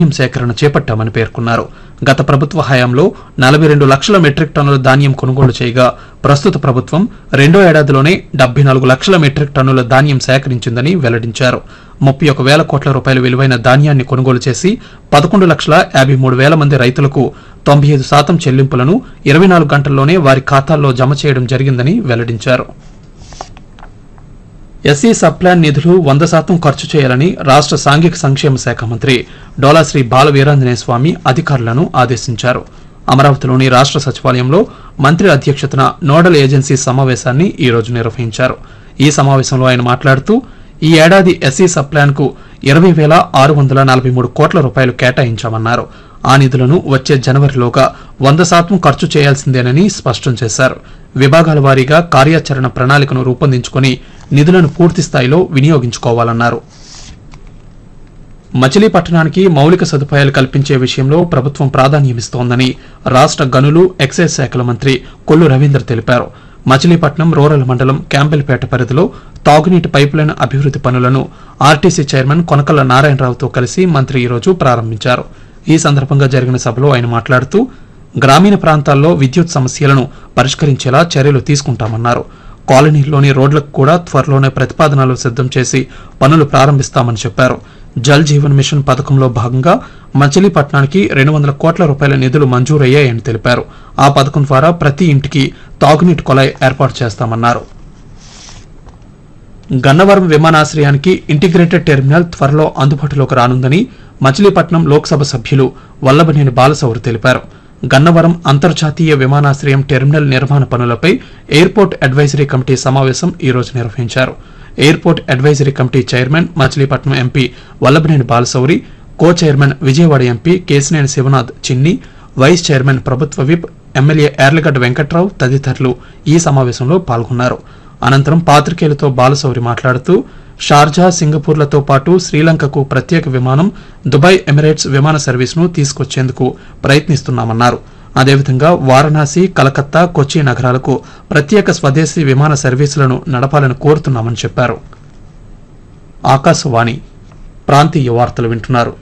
ధాన్యం సేకరణ చేపట్టామని పేర్కొన్నారు గత ప్రభుత్వ హయాంలో నలభై రెండు లక్షల మెట్రిక్ టన్నుల ధాన్యం కొనుగోలు చేయగా ప్రస్తుత ప్రభుత్వం రెండో ఏడాదిలోనే డెబ్బై నాలుగు లక్షల మెట్రిక్ టన్నుల ధాన్యం సేకరించిందని వెల్లడించారు ముప్పై ఒక వేల కోట్ల రూపాయల విలువైన ధాన్యాన్ని కొనుగోలు చేసి పదకొండు లక్షల యాభై మూడు వేల మంది రైతులకు తొంభై ఐదు శాతం చెల్లింపులను ఇరవై నాలుగు గంటల్లోనే వారి ఖాతాల్లో జమ చేయడం జరిగిందని వెల్లడించారు ఎస్సీ సబ్ ప్లాన్ నిధులు వంద శాతం ఖర్చు చేయాలని రాష్ట్ర సాంఘిక సంక్షేమ శాఖ మంత్రి డోలాశ్రీ బాల వీరాంజనేయ స్వామి అధికారులను ఆదేశించారు అమరావతిలోని రాష్ట్ర సచివాలయంలో మంత్రి అధ్యక్షతన నోడల్ ఏజెన్సీ సమావేశాన్ని ఈ రోజు నిర్వహించారు ఈ సమావేశంలో ఆయన మాట్లాడుతూ ఈ ఏడాది ఎస్సీ సబ్ ప్లాన్ కు ఇరవై వేల ఆరు వందల నలభై మూడు కోట్ల రూపాయలు కేటాయించామన్నారు ఆ నిధులను వచ్చే జనవరిలోగా వంద శాతం ఖర్చు చేయాల్సిందేనని స్పష్టం చేశారు విభాగాల వారీగా కార్యాచరణ ప్రణాళికను రూపొందించుకొని నిధులను పూర్తి స్థాయిలో వినియోగించుకోవాలన్నారు మచిలీపట్నానికి మౌలిక సదుపాయాలు కల్పించే విషయంలో ప్రభుత్వం ప్రాధాన్యమిస్తోందని రాష్ట్ర గనులు ఎక్సైజ్ శాఖల మంత్రి కొల్లు రవీంద్ర తెలిపారు మచిలీపట్నం రూరల్ మండలం క్యాంబెల్పేట పరిధిలో తాగునీటి పైపులైన్ అభివృద్ది పనులను ఆర్టీసీ చైర్మన్ కొనకల్ల నారాయణరావుతో కలిసి మంత్రి ఈరోజు ప్రారంభించారు ఈ సందర్భంగా జరిగిన సభలో ఆయన మాట్లాడుతూ గ్రామీణ ప్రాంతాల్లో విద్యుత్ సమస్యలను పరిష్కరించేలా చర్యలు తీసుకుంటామన్నారు కాలనీల్లోని రోడ్లకు కూడా త్వరలోనే ప్రతిపాదనలు సిద్ధం చేసి పనులు ప్రారంభిస్తామని చెప్పారు జల్ జీవన్ మిషన్ పథకంలో భాగంగా మచిలీపట్నానికి రెండు వందల కోట్ల రూపాయల నిధులు మంజూరయ్యాయని తెలిపారు ఆ పథకం ద్వారా ప్రతి ఇంటికి తాగునీటి కొలాయి ఏర్పాటు చేస్తామన్నారు గన్నవరం విమానాశ్రయానికి ఇంటిగ్రేటెడ్ టెర్మినల్ త్వరలో అందుబాటులోకి రానుందని మచిలీపట్నం లోక్సభ సభ్యులు వల్లభనేని బాలసౌరి తెలిపారు గన్నవరం అంతర్జాతీయ విమానాశ్రయం టెర్మినల్ నిర్మాణ పనులపై ఎయిర్పోర్ట్ అడ్వైజరీ కమిటీ సమావేశం ఈ రోజు నిర్వహించారు airport advisory committee chairman Machilipatnam MP Vallabhaneni Balashowry co chairman Vijayawada MP Kesineni Sivanath Chinni vice chairman ప్రభుత్వ విప్ ఎమ్మెల్యే యార్లగడ్డ వెంకట్రావు తదితరులు ఈ సమావేశంలో పాల్గొన్నారు అనంతరం పాత్రికేయులతో బాలశౌరి మాట్లాడుతూ షార్జా సింగపూర్లతో పాటు శ్రీలంకకు ప్రత్యేక విమానం దుబాయ్ ఎమిరేట్స్ విమాన సర్వీసును తీసుకొచ్చేందుకు ప్రయత్నిస్తున్నామన్నారు అదేవిధంగా వారణాసి కలకత్తా కొచ్చి నగరాలకు ప్రత్యేక స్వదేశీ విమాన సర్వీసులను నడపాలని కోరుతున్నామని చెప్పారు ఆకాశవాణి ప్రాంతీయ వార్తలు వింటున్నారు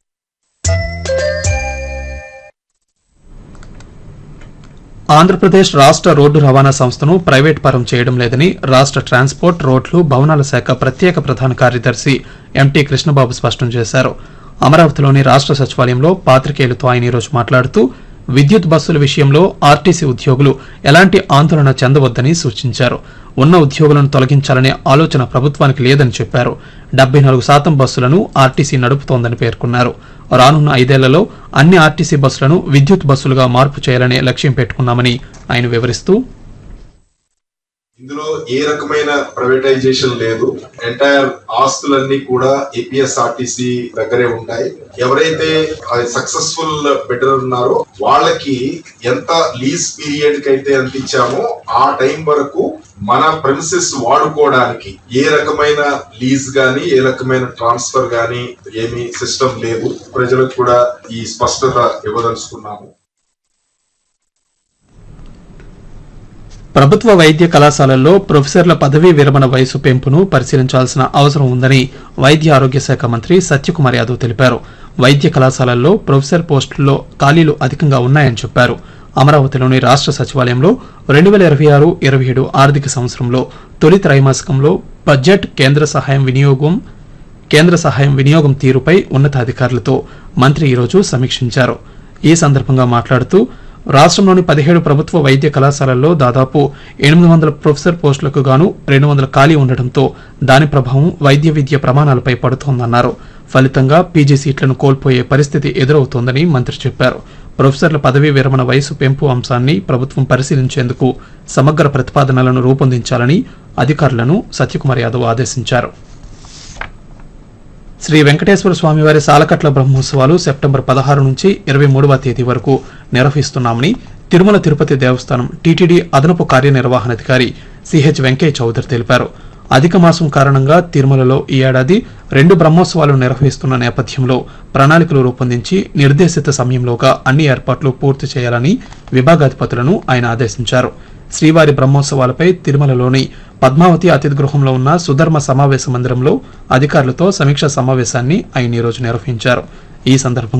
ఆంధ్రప్రదేశ్ రాష్ట్ర రోడ్డు రవాణా సంస్థను ప్రైవేట్ పరం చేయడం లేదని రాష్ట్ర ట్రాన్స్పోర్ట్ రోడ్లు భవనాల శాఖ ప్రత్యేక ప్రధాన కార్యదర్శి ఎంటీ కృష్ణబాబు స్పష్టం చేశారు అమరావతిలోని రాష్ట్ర సచివాలయంలో పాత్రికేయులతో ఆయన ఈరోజు మాట్లాడుతూ విద్యుత్ బస్సుల విషయంలో ఆర్టీసీ ఉద్యోగులు ఎలాంటి ఆందోళన చెందవద్దని సూచించారు ఉన్న ఉద్యోగులను తొలగించాలనే ఆలోచన ప్రభుత్వానికి లేదని చెప్పారు డెబ్బై నాలుగు శాతం బస్సులను ఆర్టీసీ నడుపుతోందని పేర్కొన్నారు రానున్న ఐదేళ్లలో అన్ని ఆర్టీసీ బస్సులను విద్యుత్ బస్సులుగా మార్పు చేయాలనే లక్ష్యం పెట్టుకున్నామని ఆయన వివరిస్తూ ఇందులో ఏ రకమైన ప్రైవేటైజేషన్ లేదు ఎంటైర్ ఆస్తులన్నీ కూడా ఏపీఎస్ఆర్టీసీ దగ్గరే ఉంటాయి ఎవరైతే సక్సెస్ఫుల్ బెటర్ ఉన్నారో వాళ్ళకి ఎంత లీజ్ పీరియడ్ కి అయితే ఎంత ఇచ్చామో ఆ టైం వరకు మన ప్రిన్సెస్ వాడుకోవడానికి ఏ రకమైన లీజ్ గాని ఏ రకమైన ట్రాన్స్ఫర్ గాని ఏమీ సిస్టమ్ లేదు ప్రజలకు కూడా ఈ స్పష్టత ఇవ్వదలుచుకున్నాము ప్రభుత్వ వైద్య కళాశాలల్లో ప్రొఫెసర్ల పదవీ విరమణ వయసు పెంపును పరిశీలించాల్సిన అవసరం ఉందని వైద్య ఆరోగ్య శాఖ మంత్రి సత్యకుమార్ యాదవ్ తెలిపారు వైద్య కళాశాలల్లో ప్రొఫెసర్ పోస్టుల్లో ఖాళీలు అధికంగా ఉన్నాయని చెప్పారు అమరావతిలోని రాష్ట్ర సచివాలయంలో రెండు వేల ఇరవై ఆరు ఇరవై ఏడు ఆర్థిక సంవత్సరంలో తొలి త్రైమాసికంలో బడ్జెట్ కేంద్ర సహాయం వినియోగం కేంద్ర సహాయం వినియోగం తీరుపై ఉన్నతాధికారులతో మంత్రి ఈరోజు సమీక్షించారు ఈ సందర్భంగా మాట్లాడుతూ రాష్ట్రంలోని పదిహేడు ప్రభుత్వ వైద్య కళాశాలల్లో దాదాపు ఎనిమిది వందల ప్రొఫెసర్ పోస్టులకు గాను రెండు వందల ఖాళీ ఉండటంతో దాని ప్రభావం వైద్య విద్య ప్రమాణాలపై పడుతోందన్నారు ఫలితంగా పీజీ సీట్లను కోల్పోయే పరిస్థితి ఎదురవుతోందని మంత్రి చెప్పారు ప్రొఫెసర్ల పదవీ విరమణ వయసు పెంపు అంశాన్ని ప్రభుత్వం పరిశీలించేందుకు సమగ్ర ప్రతిపాదనలను రూపొందించాలని అధికారులను సత్యకుమార్ యాదవ్ ఆదేశించారు శ్రీ వెంకటేశ్వర స్వామివారి సాలకట్ల బ్రహ్మోత్సవాలు సెప్టెంబర్ పదహారు నుంచి ఇరవై మూడవ తేదీ వరకు నిర్వహిస్తున్నామని తిరుమల తిరుపతి దేవస్థానం టీటీడీ అదనపు కార్యనిర్వహణాధికారి సిహెచ్ వెంకయ్య చౌదరి తెలిపారు అధిక మాసం కారణంగా తిరుమలలో ఈ ఏడాది రెండు బ్రహ్మోత్సవాలు నిర్వహిస్తున్న నేపథ్యంలో ప్రణాళికలు రూపొందించి నిర్దేశిత సమయంలోగా అన్ని ఏర్పాట్లు పూర్తి చేయాలని విభాగాధిపతులను ఆయన ఆదేశించారు శ్రీవారి బ్రహ్మోత్సవాలపై తిరుమలలోని పద్మావతి అతిథి గృహంలో ఉన్న సుధర్మ సమావేశ మందిరంలో అధికారులతో సమీక్షా సమావేశాన్ని ఆయన ఈరోజు నిర్వహించారు ఈ సందర్భంగా